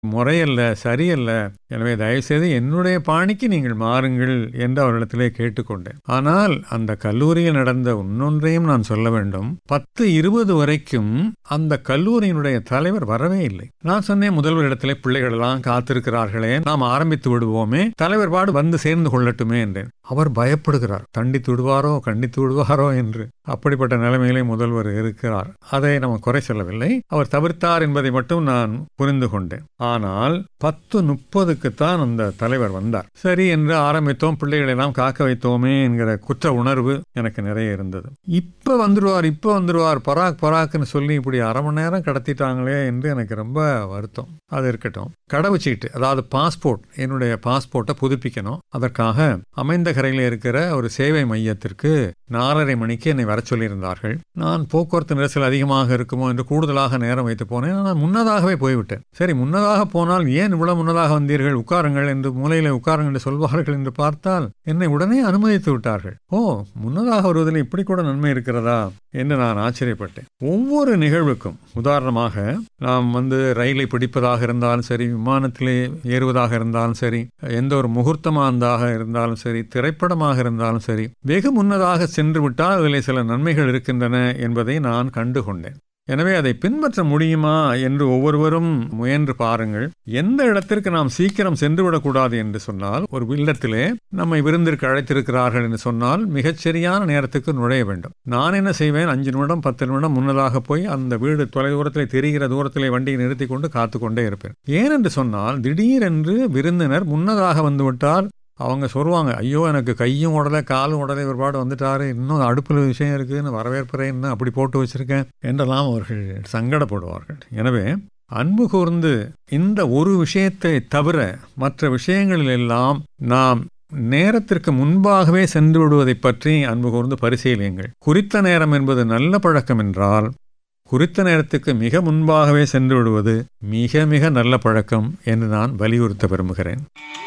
முறையல்ல சரியல்ல எனவே தயவுசெய்து என்னுடைய பாணிக்கு நீங்கள் மாறுங்கள் என்று அவரிடத்திலே கேட்டுக்கொண்டேன் ஆனால் அந்த கல்லூரியில் நடந்த இன்னொன்றையும் நான் சொல்ல வேண்டும் பத்து இருபது வரைக்கும் அந்த கல்லூரியினுடைய தலைவர் வரவே இல்லை நான் சொன்னேன் முதல்வரிடத்திலே பிள்ளைகள் எல்லாம் காத்திருக்கிறார்களே நாம் ஆரம்பித்து விடுவோமே தலைவர் பாடு வந்து சேர்ந்து கொள்ளட்டுமே என்றேன் அவர் பயப்படுகிறார் தண்டித்து விடுவாரோ கண்டித்து விடுவாரோ என்று அப்படிப்பட்ட நிலைமையிலே முதல்வர் இருக்கிறார் அதை நம்ம குறை சொல்லவில்லை அவர் தவிர்த்தார் என்பதை மட்டும் நான் புரிந்து கொண்டேன் ஆனால் பத்து முப்பதுக்குத்தான் அந்த தலைவர் வந்தார் சரி என்று ஆரம்பித்தோம் பிள்ளைகளை எல்லாம் காக்க வைத்தோமே என்கிற குற்ற உணர்வு எனக்கு நிறைய இருந்தது இப்ப வந்துருவார் இப்ப வந்துருவார் பராக் பராக்னு சொல்லி இப்படி அரை மணி நேரம் கடத்திட்டாங்களே என்று எனக்கு ரொம்ப வருத்தம் அது இருக்கட்டும் கடவுச்சீட்டு அதாவது பாஸ்போர்ட் என்னுடைய பாஸ்போர்ட்டை புதுப்பிக்கணும் அதற்காக அமைந்த கரையில் இருக்கிற ஒரு சேவை மையத்திற்கு நாலரை மணிக்கு என்னை வர சொல்லியிருந்தார்கள் நான் போக்குவரத்து நெரிசல் அதிகமாக இருக்குமோ என்று கூடுதலாக நேரம் வைத்து போனேன் நான் முன்னதாகவே போய்விட்டேன் சரி முன்னதாக போனால் ஏன் இவ்வளவு முன்னதாக வந்தீர்கள் உட்காருங்கள் என்று மூலையில உட்காருங்கள் என்று சொல்வார்கள் என்று பார்த்தால் என்னை உடனே அனுமதித்து விட்டார்கள் ஓ முன்னதாக வருவதில் இப்படி கூட நன்மை இருக்கிறதா என்று நான் ஆச்சரியப்பட்டேன் ஒவ்வொரு நிகழ்வுக்கும் உதாரணமாக நாம் வந்து ரயிலை பிடிப்பதாக இருந்தாலும் சரி விமானத்திலே ஏறுவதாக இருந்தாலும் சரி எந்த ஒரு முகூர்த்தமாக இருந்தாலும் சரி திரைப்படமாக இருந்தாலும் சரி வெகு முன்னதாக சென்று விட்டால் அதில் சில நன்மைகள் இருக்கின்றன என்பதை நான் கண்டுகொண்டேன் எனவே அதை பின்பற்ற முடியுமா என்று ஒவ்வொருவரும் முயன்று பாருங்கள் எந்த இடத்திற்கு நாம் சீக்கிரம் சென்று விடக்கூடாது என்று சொன்னால் ஒரு இல்லத்திலே நம்மை விருந்திற்கு அழைத்திருக்கிறார்கள் என்று சொன்னால் மிகச்சரியான நேரத்துக்கு நுழைய வேண்டும் நான் என்ன செய்வேன் அஞ்சு நிமிடம் பத்து நிமிடம் முன்னதாக போய் அந்த வீடு தொலைதூரத்திலே தெரிகிற தூரத்திலே வண்டியை நிறுத்தி கொண்டு காத்து கொண்டே இருப்பேன் ஏனென்று சொன்னால் திடீரென்று விருந்தினர் முன்னதாக வந்துவிட்டால் அவங்க சொல்லுவாங்க ஐயோ எனக்கு கையும் உடலை காலும் உடலை ஒரு பாடு வந்துட்டாரு இன்னும் அடுப்பில் விஷயம் இருக்குன்னு வரவேற்புறேன் இன்னும் அப்படி போட்டு வச்சிருக்கேன் என்றெல்லாம் அவர்கள் சங்கடப்படுவார்கள் எனவே அன்பு கூர்ந்து இந்த ஒரு விஷயத்தை தவிர மற்ற விஷயங்களில் எல்லாம் நாம் நேரத்திற்கு முன்பாகவே சென்று விடுவதை பற்றி அன்பு கூர்ந்து பரிசீலியுங்கள் குறித்த நேரம் என்பது நல்ல பழக்கம் என்றால் குறித்த நேரத்துக்கு மிக முன்பாகவே சென்று விடுவது மிக மிக நல்ல பழக்கம் என்று நான் வலியுறுத்த விரும்புகிறேன்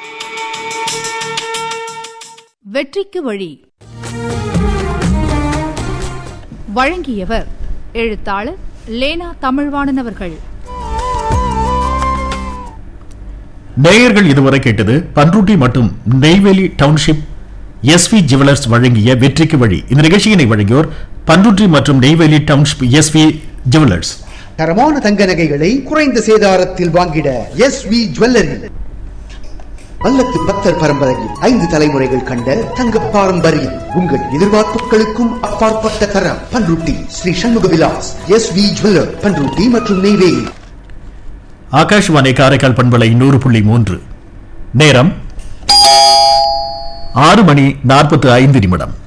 வெற்றிக்கு வழி வழங்கியவர் எழுத்தாளர் லேனா தமிழ்வாணன் அவர்கள் நேயர்கள் இதுவரை கேட்டது பன்ருட்டி மற்றும் நெய்வேலி டவுன்ஷிப் எஸ்வி ஜுவலர்ஸ் வழங்கிய வெற்றிக்கு வழி இந்த நிகழ்ச்சியினை வழங்கியோர் பன்ருட்டி மற்றும் நெய்வேலி டவுன்ஷிப் எஸ்வி ஜுவலர்ஸ் தரமான தங்க நகைகளை குறைந்த சேதாரத்தில் வாங்கிட எஸ் வி ஜுவல்லரி வல்லத்து பக்தர் பரம்பரையில் ஐந்து தலைமுறைகள் கண்ட தங்க பாரம்பரியம் உங்கள் எதிர்பார்ப்புகளுக்கும் அப்பாற்பட்ட தரம் Panruti Sri Shanmuga Vilas S V jeweller Panruti மற்றும் நெய்வேலி ஆகாஷ்வாணி காரைக்கால் பண்பலை நூறு புள்ளி மூன்று நேரம் ஆறு மணி நாற்பத்து ஐந்து நிமிடம்